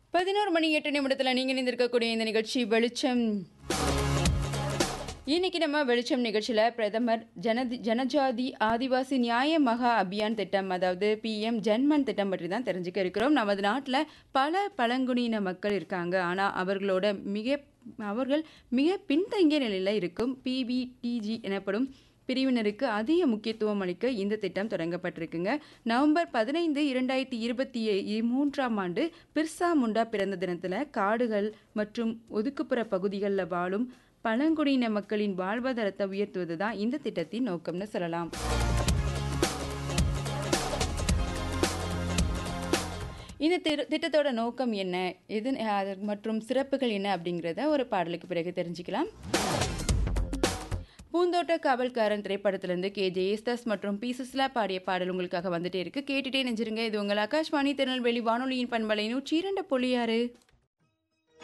பதினோரு மணி எட்டு நிமிடத்தில் நீங்கள் இணைந்திருக்கக்கூடிய இந்த நிகழ்ச்சி வெளிச்சம் இன்னைக்கு நம்ம வெளிச்சம் நிகழ்ச்சியில் பிரதமர் ஜனதி ஜனஜாதி ஆதிவாசி நியாய மகா அபியான் திட்டம் அதாவது பிஎம் ஜன்மன் திட்டம் பற்றி தான் தெரிஞ்சுக்க இருக்கிறோம் நமது நாட்டில் பல பழங்குடியின மக்கள் இருக்காங்க ஆனால் அவர்களோட மிக அவர்கள் மிக பின்தங்கிய நிலையில் இருக்கும் பிபிடிஜி எனப்படும் பிரிவினருக்கு அதிக முக்கியத்துவம் அளிக்க இந்த திட்டம் தொடங்கப்பட்டிருக்குங்க நவம்பர் பதினைந்து இரண்டாயிரத்தி இருபத்தி ஏ- மூன்றாம் ஆண்டு பிர்சா முண்டா பிறந்த தினத்தில் காடுகள் மற்றும் ஒதுக்குப்புற பகுதிகளில் வாழும் பழங்குடியின மக்களின் வாழ்வாதாரத்தை உயர்த்துவது தான் இந்த திட்டத்தின் நோக்கம்னு சொல்லலாம் இந்த திரு திட்டத்தோட நோக்கம் என்ன எது அது மற்றும் சிறப்புகள் என்ன அப்படிங்கிறத ஒரு பாடலுக்கு பிறகு தெரிஞ்சுக்கலாம் பூந்தோட்ட காவல்காரன் திரைப்படத்திலிருந்து கே ஜெயஸ்தாஸ் மற்றும் பி சுஸ்லா பாடிய பாடல் உங்களுக்காக வந்துட்டே இருக்கு கேட்டுட்டே நெஞ்சிருங்க இது உங்கள் ஆகாஷ்வாணி திருநெல்வேலி வானொலியின் பண்பலை நூற்றி இரண்டு புள்ளி ஆறு